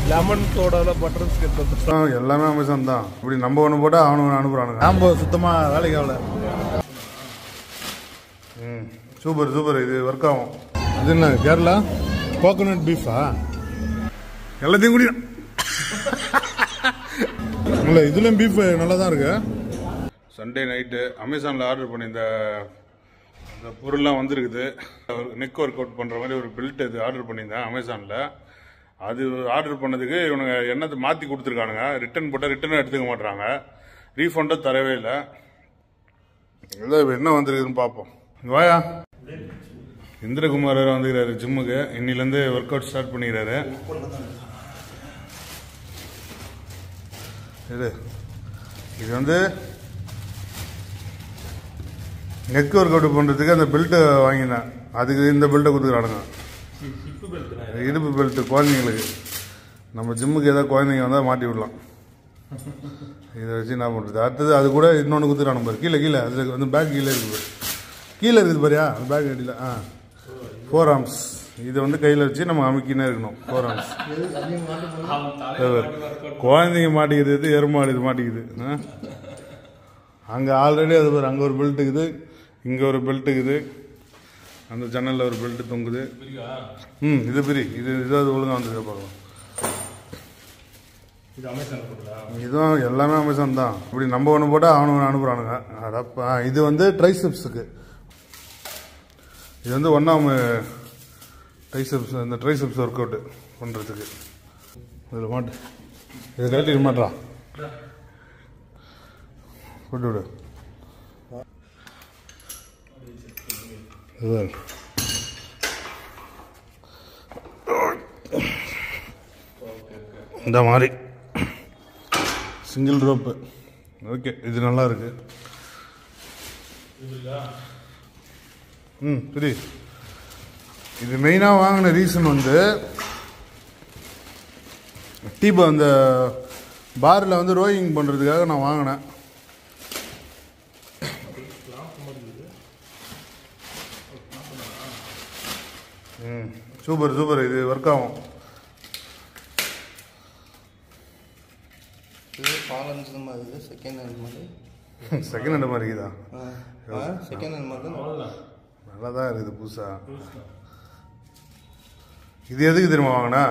Lemon சோடால butter ஸ்கெட் ஆ, எல்லாமே Amazon தான் இப்படி நம்ம ஒன்று போட்டால் அவனு ஒன்று அனுப்புகிறானுங்க நாம சுத்தமா வேலைக்கு ஆகல ம் சூப்பர் சூப்பர் இது ஒர்க் ஆகும் அது என்ன கேரளா கோகோனட் பீஃபா எல்லாத்தையும் குடி இல்லை இதுலயும் பீஃப் நல்லா தான் இருக்கு சண்டே நைட்டு அமேசானில் ஆர்டர் பண்ணியிருந்த இந்த பொருள்லாம் வந்திருக்குது நெக் ஒர்க் அவுட் பண்ணுற மாதிரி ஒரு பெல்ட் இது ஆர்டர் பண்ணியிருந்தேன் அமேசானில் அது ஆர்டர் பண்ணதுக்கு இவனுங்க என்னது மாற்றி கொடுத்துருக்கானுங்க ரிட்டர்ன் போட்டால் ரிட்டர்னும் எடுத்துக்க மாட்றாங்க ரீஃபண்டும் தரவே இல்லை இல்லை இப்ப என்ன வந்திருக்குதுன்னு பார்ப்போம் இங்க வாயா இந்திரகுமார் வேறு வந்துக்கிறாரு ஜிம்முக்கு இன்னிலேருந்து ஒர்க் அவுட் ஸ்டார்ட் பண்ணிக்கிறாரு இது இது வந்து நெக் ஒர்க் அவுட் பண்ணுறதுக்கு அந்த பெல்ட்டை வாங்கினேன் அதுக்கு இந்த பெல்ட்டை கொடுத்துக்கிறானுங்க இடுப்பு பெல்ட்டு குழந்தைங்களுக்கு நம்ம ஜிம்முக்கு ஏதாவது குழந்தைங்க வந்தால் மாட்டி விடலாம் இதை வச்சு என்ன பண்ணுறது அடுத்தது அது கூட இன்னொன்று கொடுத்துக்கிறானு பாரு கீழே கீழே அதில் வந்து பேக் கீழே இருக்குது பாரு கீழே இருக்குது பாரியா அந்த பேக் அடியில் ஆ ஃபோர் ஆர்ம்ஸ் இதை வந்து கையில் வச்சு நம்ம அமுக்கினே இருக்கணும் ஃபோர் ஆர்ம்ஸ் குழந்தைங்க மாட்டிக்கிறது எருமாடு இது மாட்டிக்குது ஆ? அங்கே ஆல்ரெடி அது பாரு அங்கே ஒரு பெல்ட் இருக்குது இங்கே ஒரு பெல்ட் இருக்குது அந்த ஜன்னலில் ஒரு பெல்ட் தொங்குது ம் இது பிரி இது இதாவது ஒழுங்காக வந்தது பார்க்கலாம் இதுவும் எல்லாமே அமேசான் தான் இப்படி நம்ம ஒன்று போட்டால் அவனு ஒன்று அனுப்புகிறானுங்க அடப்பா இது வந்து ட்ரைசெப்ஸுக்கு இது வந்து ஒன்றாம் ட்ரைசெப்ஸ் இந்த ட்ரைசெப்ஸ் ஒர்க் அவுட் பண்ணுறதுக்கு இதில் மாட்டு இதை கழட்டி மாட்டா போட்டு விடு இது பாரு. இந்த மாதிரி சிங்கிள் ரோப்பு ஓகே இது நல்லா இருக்கு ம் சரி இது மெயினாக வாங்கின ரீசன் வந்து டீபா அந்த பாரில் வந்து ரோயிங் பண்ணுறதுக்காக நான் வாங்கினேன் ம் சூப்பர் சூப்பர் இது ஒர்க் ஆகும் இது பாலன்ஸ் மாதிரி இது செகண்ட் ஹேண்ட் மாதிரி செகண்ட் ஹேண்ட் மாதிரி இருக்குதா செகண்ட் ஹேண்ட் மாதிரி தான் நல்லா தான் இருக்குது புதுசா இது எதுக்கு தெரியுமா வாங்கினா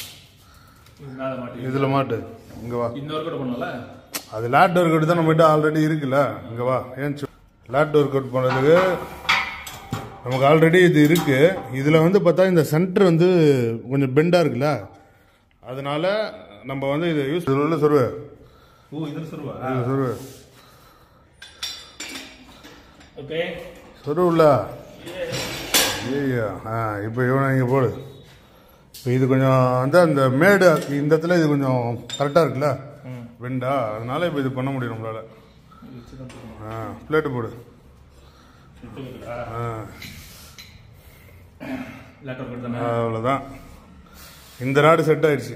இதில் மாட்டு இங்கே வா இந்த ஒர்க் அவுட் பண்ணல அது லேட் ஒர்க் அவுட் தான் நம்மகிட்ட ஆல்ரெடி இருக்குல்ல இங்கே வா ஏன் லேட் ஒர்க் அவுட் பண்ணுறதுக்கு நமக்கு ஆல்ரெடி இது இருக்கு இதில் வந்து பார்த்தா இந்த சென்டர் வந்து கொஞ்சம் பெண்டாக இருக்குல்ல அதனால நம்ம வந்து இதை யூஸ் உள்ள சொருவு ஓ இதுல சொல்லுவா இது சொருவு ஓகே சொருவுல ஐயா ஆ இப்போ இவனை இங்கே போடு இப்போ இது கொஞ்சம் வந்து அந்த மேடு இந்த இடத்துல இது கொஞ்சம் கரெக்டாக இருக்குல்ல வெண்டா அதனால இப்போ இது பண்ண முடியும் நம்மளால ஆ பிளேட்டு போடு ஆ லேட் ஒர்க் தானே அவ்வளோதான் இந்த ராடு செட் ஆயிடுச்சு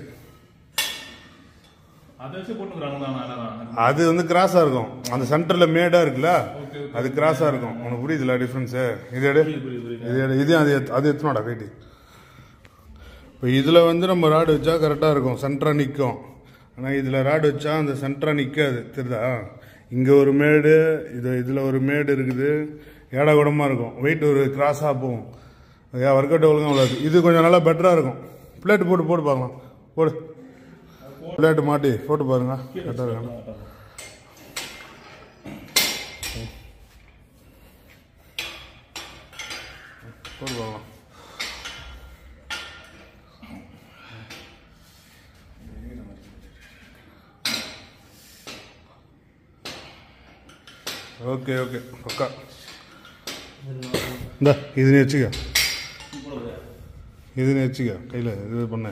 அதை வச்சு போட்டுக்கிறாங்க தான் நான் அது வந்து கிராஸாக இருக்கும் அந்த சென்டரில் மேடாக இருக்குல்ல அது கிராஸாக இருக்கும் உனக்கு புரியுதுல டிஃப்ரென்ஸு இது எடு இது எடு இது அது எத்- அது எத்தனோட வெயிட்டு இப்போ இதில் வந்து நம்ம ராடு வச்சா கரெக்டாக இருக்கும் சென்டராக நிற்கும் ஆனால் இதில் ராடு வச்சா அந்த சென்டராக நிற்காது தெரியுதா இங்கே ஒரு மேடு இது இதில் ஒரு மேடு இருக்குது ஏடா கூடமாக இருக்கும் வெயிட் ஒரு கிராஸாக போகும் ஒர்க் அவுட் ஒழுங்காக விளாது இது கொஞ்சம் நல்லா பெட்டராக இருக்கும் பிளேட் போட்டு போட்டு பார்க்கலாம் போடு பிளேட் மாட்டி போட்டு பாருங்க கரெக்டாக இருக்கும் போட்டு பார்க்கலாம் ஓகே ஓகே பக்கா இந்த இது நீ வச்சுக்க இது நீ வச்சுக்க கையில் இது பண்ண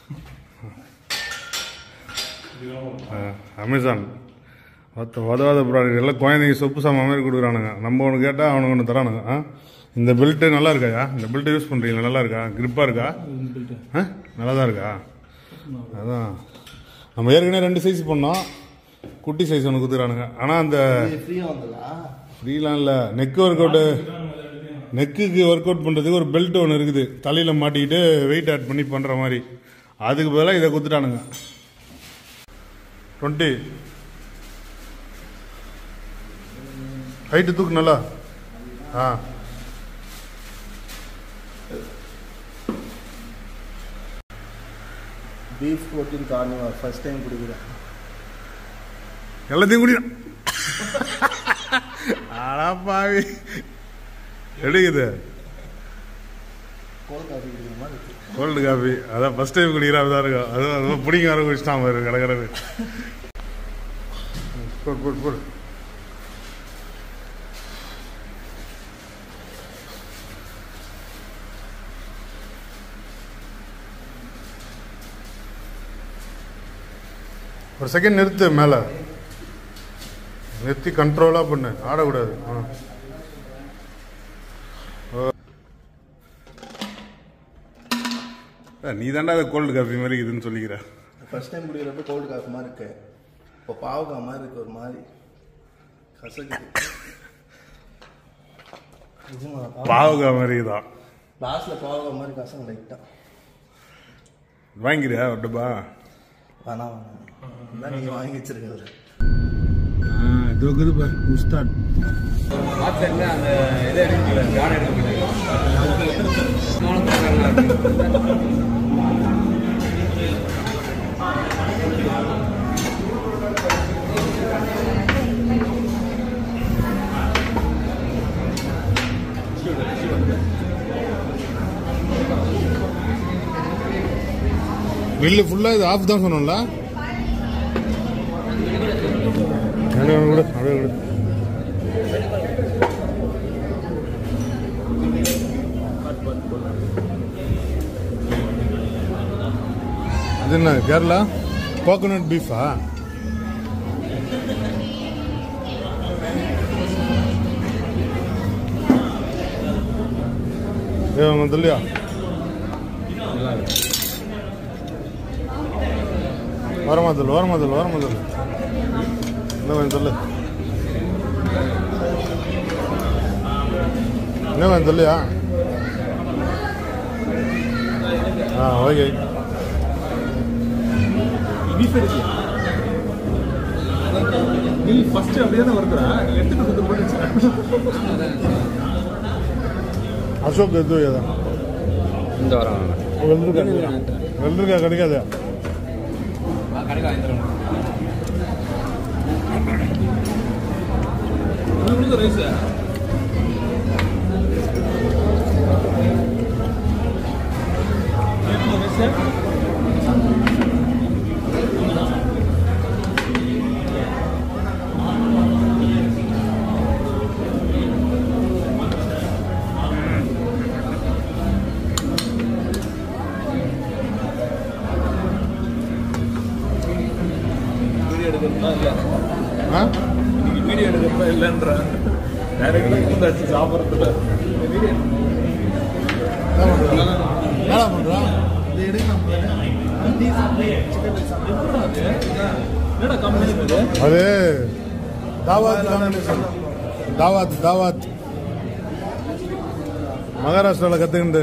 அமேசான் மற்ற உதவாத ப்ராடக்ட் எல்லாம் குழந்தைங்க சொப்பு சாமான் மாதிரி கொடுக்குறானுங்க நம்ம ஒன்று கேட்டால் அவனுக்கு ஒன்று தரானுங்க ஆ இந்த பெல்ட்டு நல்லா இருக்காயா இந்த பெல்ட்டு யூஸ் பண்ணுறீங்களா நல்லா இருக்கா கிரிப்பாக இருக்கா ஆ நல்லா தான் இருக்கா அதான் நம்ம ஏற்கனவே ரெண்டு சைஸ் பண்ணோம் குட்டி சைஸ் ஒன்று கொடுத்துறானுங்க ஆனால் அந்த ஃப்ரீயாக வந்ததா ஃப்ரீலாம் இல்லை நெக் ஒர்க் அவுட்டு நெக்குக்கு ஒர்க் அவுட் பண்ணுறதுக்கு ஒரு பெல்ட் ஒன்று இருக்குது தலையில் மாட்டிக்கிட்டு வெயிட் ஆட் பண்ணி பண்ணுற மாதிரி அதுக்கு பதிலாக இதை குத்துட்டானுங்க டுவெண்ட்டி ஹைட்டு தூக்கு நல்லா ஆ beef protein Carnivor first time குடிக்கிறேன் எல்லாத்தையும் குடியும் ஆடா பாவி எடுக்குது கோல் காஃபி குடிக்கிற மாதிரி இருக்கு கோல்டு காஃபி அதான் ஃபர்ஸ்ட் டைம் குடிக்கிற தான் இருக்கும் அதுவும் அதுவும் பிடிங்க வர குடிச்சிட்டான் பாரு கடற்கரை போடு போடு போடு ஒரு செகண்ட் நிறுத்து மேலே நிறுத்தி கண்ட்ரோலாக பண்ணு ஆடக்கூடாது ஆ நீ தாண்டா அதை கோல்டு காஃபி மாதிரி இதுன்னு சொல்லிக்கிற ஃபர்ஸ்ட் டைம் குடிக்கிறப்ப கோல்டு காஃபி மாதிரி இருக்கு இப்போ பாவக்காய் மாதிரி இருக்கு ஒரு மாதிரி கசக்குது பாவகா மாதிரி தான் லாஸ்ட்ல பாவக்காய் மாதிரி கசங்க லைட்டா வாங்கிறியா ஒரு டப்பா வேணாம் வேணாம் இதான் நீங்க வாங்கி வச்சிருக்கிறது இது இருக்குது பாரு உஸ்தாட் வெளில ஃபுல்லாக இது ஆஃப் தான் சொன்னோம்ல அப்படியே விடு அப்படியே விடு அது என்ன கேரளா கோகோனட் பீஃபா ஏன் இல்லையா ஓரமா தள்ளு ஓரமா தள்ளு ஓரமா தள்ளு என்ன வேணும் சொல்லு என்ன வேணும் சொல்லியா ஆ ஓகே பீஃப் எடுக்கியா நீ ஃபர்ஸ்ட் அப்படியே தான் வருதுடா நீ எடுத்துட்டு வந்து போட்டு அசோக் எது ஏதா இந்த வாரம் வெள்ளரிக்காய் வெள்ளரிக்காய் கிடைக்காது ரைஸ் வீடியோ எடுக்கிறதுலாம் இல்லை ஆ இன்னைக்கு வீடியோ எடுக்கிறதுலாம் இல்லைன்ற டைரக்டாக வந்து அடிச்சு சாப்பிட்றதுல வீடியோ என்ன பண்ணுறா என்னடா கம்பெனி இது அது தாவாத் காம்பினேஷன் தாவாத் தாவாத் மகாராஷ்டிராவில் கற்றுக்கிண்டு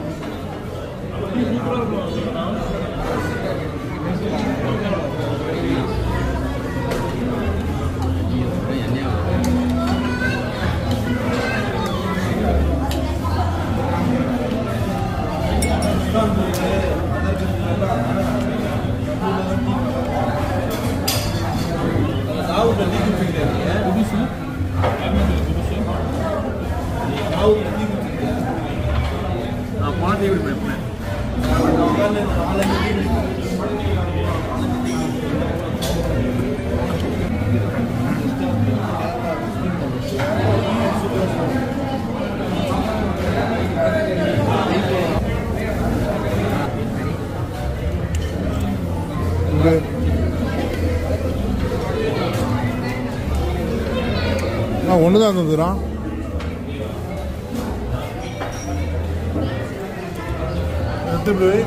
நான் பாட்டி எப்படி பேசுறேன் இங்கே நான் ஒன்று தான் தந்துக்கிறான் எடுத்து போய்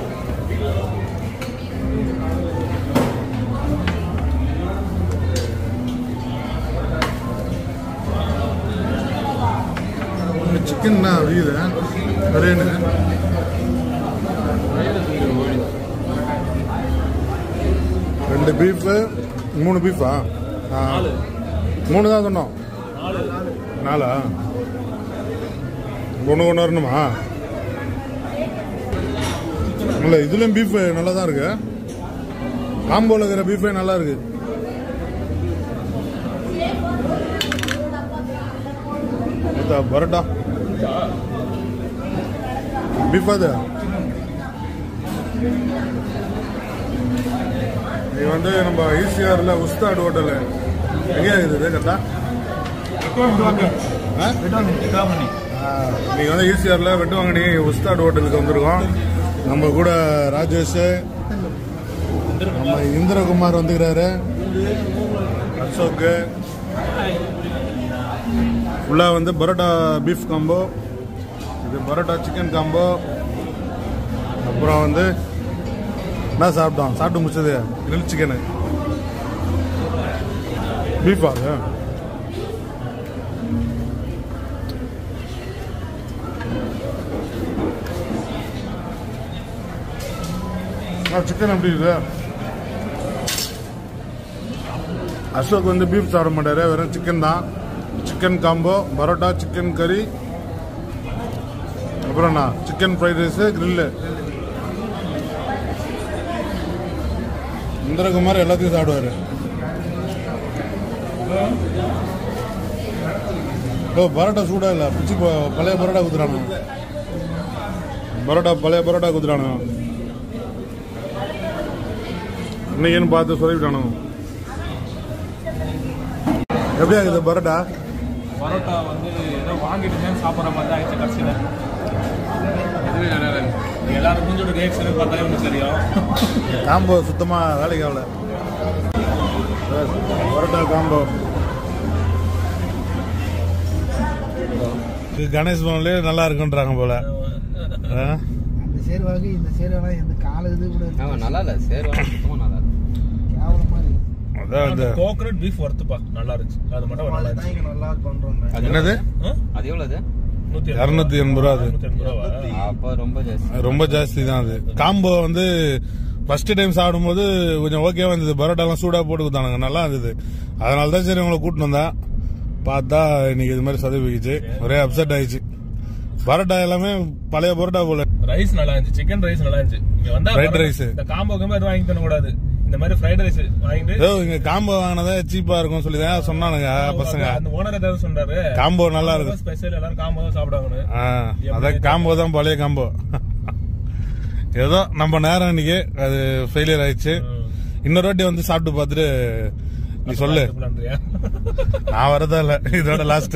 சிக்கன் இருக்குது கரேனு ரெண்டு பீஃபு மூணு பீஃபா ஆ மூணு தான் சொன்னோம் நாலு நாலா ஒன்று ஒன்று வரணுமா இல்லை இதுலேயும் பீஃப் நல்லா தான் இருக்கு காம்போவில் இருக்கிற பீஃபே நல்லா இருக்கு பார்த்தா, பரோட்டா பீஃப் அது இது வந்து நம்ம ஈசிஆர்ல உஸ்தாட் ஹோட்டலு எங்கே இருக்குது கரெக்டா ஆ நீங்கள் வந்து ஈசிஆரில் வெட்டுவாங்கடி உஸ்தாட் ஹோட்டலுக்கு வந்திருக்கோம் நம்ம கூட ராஜேஷ் நம்ம இந்திரகுமார் வந்துக்கிறாரு அசோக்கு ஃபுல்லாக வந்து பரோட்டா பீஃப் காம்போ இது பரோட்டா சிக்கன் காம்போ அப்புறம் வந்து என்ன சாப்பிட்டோம் சாப்பிட்டு முடிச்சது கிரில் சிக்கனு பீஃபா அது சிக்கன் எப்படி இருக்கு அசோக் வந்து பீஃப் சாப்பிட மாட்டாரு வெறும் சிக்கன் தான் சிக்கன் காம்போ பரோட்டா சிக்கன் கறி அப்புறம் என்ன chicken fried rice grill Indrakumar எல்லாத்தையும் சாப்பிடுவாரு ஓ பரோட்டா சூடா இல்லை பிச்சு ப- பழைய பரோட்டா குத்துறானு பரோட்டா பழைய பரோட்டா குத்துறானு இன்னைக்குன்னு பார்த்து சொல்லிவிட்டானு எப்படியா இருக்குது பரோட்டா பரோட்டா வந்து ஏதோ வாங்கிட்டு சாப்பிட்ற மாதிரி தான் ஆயிடுச்சு கடைசியில் எதுவுமே நல்லா இல்லை எல்லாரும் மூஞ்சோட ரியாக்ஷன் பார்த்தாலே ஒன்று தெரியும் காம்போ சுத்தமாக வேலைக்கு ஆகல பரோட்டா காம்போ இது கணேஷ் பவன்லேயே நல்லா இருக்குன்றாங்க போல ஆ? அந்த சேர்வாகு இந்த சேர்வெல்லாம் எந்த கால இது கூட இல்ல. ஆமாம் நல்லா இல்லை சேர்வா சுத்தமாக நல்லா இல்லை கேவலமா இருக்கு அதான் அந்த அந்த கோகனட் பீஃப் ஒர்த்துப்பா நல்லா இருந்துச்சு அது மட்டும் நல்லா அதுதான் இருந்துச்சு இங்க நல்லா பண்றோம் அது என்னது ஆ? அது எவ்வளோ அது நூத்தி இரநூத்தி எண்பது ரூபா அது. நூத்தி எண்பது ரூபாவா அப்போ ரொம்ப ஜாஸ்தி ரொம்ப ஜாஸ்தி தான் அது காம்போ வந்து ஃபர்ஸ்ட் டைம் சாப்பிடும்போது கொஞ்சம் ஓகேவா இருந்தது பரோட்டாலாம் சூடாக போட்டு கொடுத்தானுங்க நல்லா இருந்தது அதனால தான் சரி உங்களை கூட்டின்னு வந்தேன் பார்த்தா இன்னைக்கு இது மாதிரி சதவிக்குச்சு ஒரே அப்செட் ஆயிடுச்சு பரோட்டா எல்லாமே பழைய பரோட்டா போல ரைஸ் நல்லா இருந்துச்சு சிக்கன் ரைஸ் நல்லா இருந்துச்சு இங்க வந்தா Fried பரோட்டா- rice. இந்த காம்போ கம்போ எதுவும் வாங்கி தர கூடாது இந்த மாதிரி ஃப்ரைட் ரைஸ் வாங்கிட்டு ஏதோ இங்க காம்போ வாங்கினதே சீப்பா இருக்கும் சொல்லி தான் சொன்னானுங்க பசங்க அந்த ஓனர் ஏதாவது சொன்னாரு காம்போ நல்லா இருக்கும் ஸ்பெஷல் எல்லாரும் காம்போ தான் சாப்பிடுவாங்கன்னு ஆ, அதான் காம்போ தான் பழைய காம்போ ஏதோ நம்ம நேரம் இன்னைக்கு அது ஃபெயிலியர் ஆயிடுச்சு இன்னொரு வாட்டி வந்து சாப்பிட்டு பார்த்துட்டு நீ சொல்லு பண்றியா நான் வரதா இல்ல இதோட லாஸ்ட்